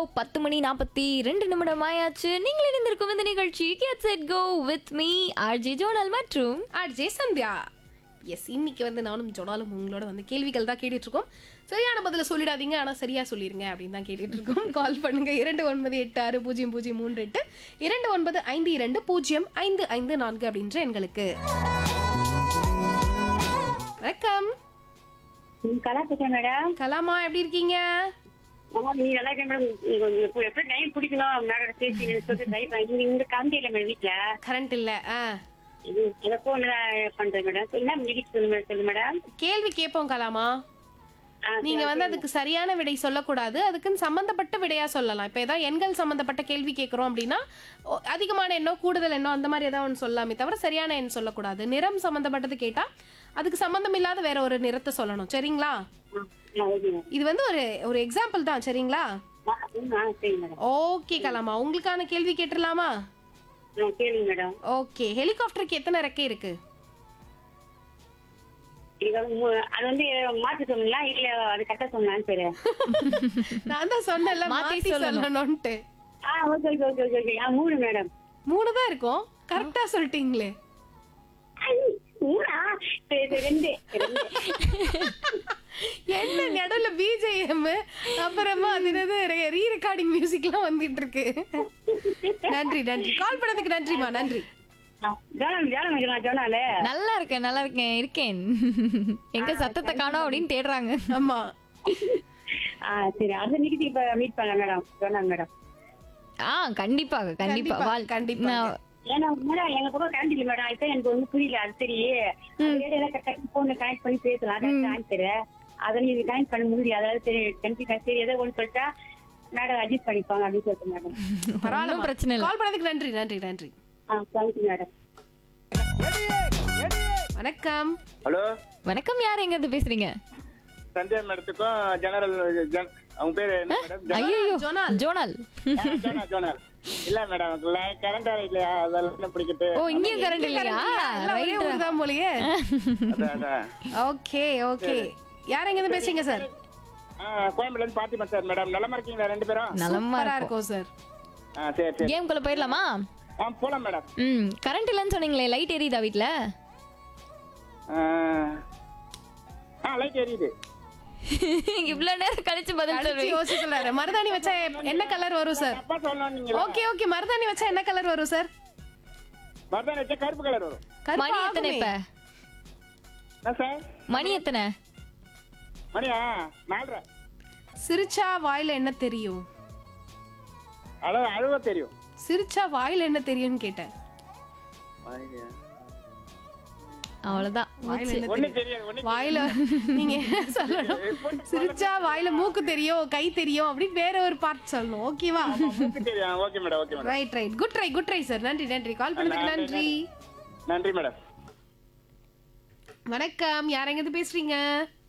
பத்து மணி நாற்பத்தி ரெண்டு நிமிடம் ஆயாச்சு நீங்கள் இணைந்திருக்கும் இந்த நிகழ்ச்சி get set go with me RJ Jonal மற்றும் ஆர்ஜே சந்தியா எஸ் இன்னைக்கு வந்து நானும் ஜொனாலும் உங்களோட வந்து கேள்விகள் தான் கேட்டுட்டு இருக்கோம் சரியான பதில சொல்லிடாதீங்க ஆனால் சரியா சொல்லிருங்க அப்படின்னு தான் கேட்டுட்டு இருக்கோம் கால் பண்ணுங்க இரண்டு ஒன்பது எட்டு ஆறு பூஜ்ஜியம் பூஜ்ஜியம் மூன்று எட்டு இரண்டு ஒன்பது ஐந்து இரண்டு பூஜ்ஜியம் ஐந்து ஐந்து நான்கு அப்படின்ற எண்களுக்கு வணக்கம் கலா பேசுறேன் மேடம் கலாமா எப்படி இருக்கீங்க ஆமா நீங்க நல்லா இருக்கேன் மேடம் நீங்க கொஞ்சம் எப்ப- எப்படி டைம் பிடிக்கணும் மேடம் பேசி சொல்லிட்டு ட்ரை பண்ணி இங்க கரண்ட் இல்லை மேடம் வீட்டுல கரண்ட் இல்ல ஆ இது இதை போன்ல பண்றேன் மேடம் என்ன மினிட் சொல்லு மேடம் சொல்லு மேடம் கேள்வி கேட்போம் கலாமா ஆ, நீங்க வந்து அதுக்கு சரியான விடை சொல்லக்கூடாது அதுக்குன்னு சம்பந்தப்பட்ட விடையா சொல்லலாம் இப்போ ஏதாவது எண்கள் சம்பந்தப்பட்ட கேள்வி கேட்குறோம் அப்படின்னா ஓ, அதிகமான எண்ணோ கூடுதல் எண்ணோ அந்த மாதிரி ஏதாவது ஒன்று சொல்லலாமே தவிர சரியான எண் சொல்லக்கூடாது நிறம் சம்பந்தப்பட்டது கேட்டா அதுக்கு சம்பந்தம் இல்லாத வேற ஒரு நிறத்தை சொல்லணும் சரிங்களா ஆ, ஆ, ஓகே மேடம் இது வந்து ஒரு ஒரு எக்ஸாம்பிள் தான் சரிங்களா ஆ, ம், ஆ, சரி மேடம் ஓகே கலாமா உங்களுக்கான கேள்வி கேட்டுடலாமா ஆ, கேளுங்க மேடம் ஓகே ஹெலிகாப்டருக்கு எத்தனை ரெக்கை இருக்கு இது வந்து மு- அது வந்து மாத்தி சொன்னீங்களா இல்ல அது கரெக்டா சொன்னான்னு சரி நான் தான் சொன்னேன்ல மாத்தி மாத்தி சொல்லணும். சொல்லணும்ட்டு ஆ okay okay okay okay okay ஆ மூணு மேடம் மூணு தான் இருக்கும் கரெக்டா சொல்லிட்டீங்களே ஐ, மூணா சரி சரி, ரெண்டு ரெண்டு என்ன நடுவுல பிஜேஎம் அப்புறமா அது என்னது ரீ ரெக்கார்டிங் மியூசிக்லாம் வந்துட்டு இருக்கு நன்றி நன்றி கால் பண்ணதுக்கு நன்றிமா நன்றி ஆ, ஜோனால் ஜோனால் ஜோனால் ஜோனாலே நல்லா இருக்கேன் நல்லா இருக்கேன் இருக்கேன் எங்க சத்தத்தை காணோம் அப்படின்னு தேடுறாங்க ஆமா ஆ சரி அது நிக்கிட்டு இப்ப மீட் பண்ணலாம் மேடம் ஜோனால் மேடம் ஆ கண்டிப்பாக கண்டிப்பா கண்டிப்பா, வாழ் கண்டிப்பாக. நான் ஏன்னா மேடம் எங்க பக்கம் கரண்ட் இல்ல மேடம் அதுதான் எனக்கு ஒண்ணும் புரியல அது சரி போன்ல கனெக்ட் பண்ணி பேசலாம் ஆன்சர் அதை நீங்க கனெக்ட் பண்ண முடியல அதாவது சரி கண்டிப்பா சரி ஏதோ ஒண்ணு சொல்லிட்டா மேடம் அட்ஜஸ்ட் பண்ணிப்பாங்க அப்படின்னு சொல்லிட்டு மேடம் ஒன்றும் பிரச்சனை இல்லை கால் பண்ணதுக்கு நன்றி நன்றி நன்றி ஆ தேங்க்யூ மேடம் வணக்கம் ஹலோ வணக்கம் யார் எங்க இருந்து பேசுறீங்க சந்தியா மேடத்துக்கும் ஜெனரல் ஜன் அவங்க பேரு என்ன மேடம் ஜன- ஐயோ ஜோனால். ஜோனல் ஜோனா, ஜோனால் இல்ல மேடம் கரண்ட் இல்லையா அதெல்லாம் என்ன பிடிக்கிட்டு ஓ இங்கேயும் கரண்ட் இல்லையா எல்லாம் ஒரே ரைட் ஊர் தான் போலயே அதான், அதான். ஓகே ஓகே யார் எங்க இருந்து பேசுறீங்க சார் ஆ, கோயம்புல இருந்து பாத்திமா சார் மேடம் நலமா இருக்கீங்களா ரெண்டு பேரும் நலமா சூப்பரா இருக்கும் இருக்கும் சார் ஆ சரி சரி கேம்குள்ள போயிடலாமா ஆ போலாம் மேடம் ம் கரண்ட் இல்லைன்னு சொன்னீங்களே லைட் எரியுதா வீட்ல ஆ, ஆ லைட் எரியுது இவ்வளவு நேரம் கழிச்சு பதில் அடுத்து சொல்றீங்க யோசிச்சு சொல்றாரு மருதாணி வச்சா என்ன கலர் வரும் சார் அப்பா சொல்லணும் நீங்க ஓகே ஓகே மருதாணி வச்சா என்ன கலர் வரும் சார் மருதாணி வச்சா கருப்பு கலர் வரும் மணி எத்தனை இப்ப என்ன சார் மணி எத்தனை மணியா நாலரை சிரிச்சா வாயில என்ன தெரியும் அளவு அழுவ தெரியும் சிரிச்சா வாயில என்ன தெரியும்னு கேட்டேன் அவ்வளவுதான் வாயில என்ன ஒண்ணு தெரியும் தெரியாது ஒண்ணு வாயில நீங்க என்ன சொல்லணும் சிரிச்சா வாயில மூக்கு தெரியும் கை தெரியும் அப்படி வேற ஒரு பார்ட் சொல்லணும் ஓகேவா மூக்கு தெரியும் okay madam okay madam right right good try good try sir நன்றி நன்றி கால் பண்ணதுக்கு நன்றி, நன்றி நன்றி மேடம் வணக்கம் யார் எங்க இருந்து பேசுறீங்க